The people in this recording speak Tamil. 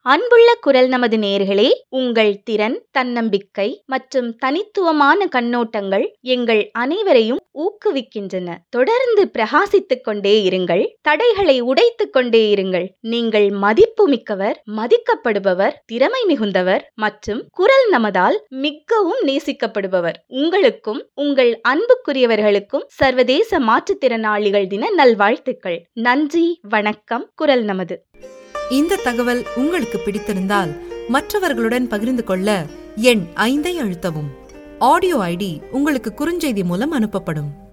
அன்புள்ள குரல் நமது நேர்களே உங்கள் திறன் தன்னம்பிக்கை மற்றும் தனித்துவமான கண்ணோட்டங்கள் எங்கள் அனைவரையும் ஊக்குவிக்கின்றன தொடர்ந்து பிரகாசித்துக் கொண்டே இருங்கள் தடைகளை உடைத்துக் கொண்டே இருங்கள் நீங்கள் மதிப்புமிக்கவர் மதிக்கப்படுபவர் திறமை மிகுந்தவர் மற்றும் குரல் நமதால் மிகவும் நேசிக்கப்படுபவர் உங்களுக்கும் உங்கள் அன்புக்குரியவர்களுக்கும் சர்வதேச மாற்றுத்திறனாளிகள் தின நல்வாழ்த்துக்கள் நன்றி வணக்கம் குரல் நமது இந்த தகவல் உங்களுக்கு பிடித்திருந்தால் மற்றவர்களுடன் பகிர்ந்து கொள்ள எண் ஐந்தை அழுத்தவும் ஆடியோ ஐடி உங்களுக்கு குறுஞ்செய்தி மூலம் அனுப்பப்படும்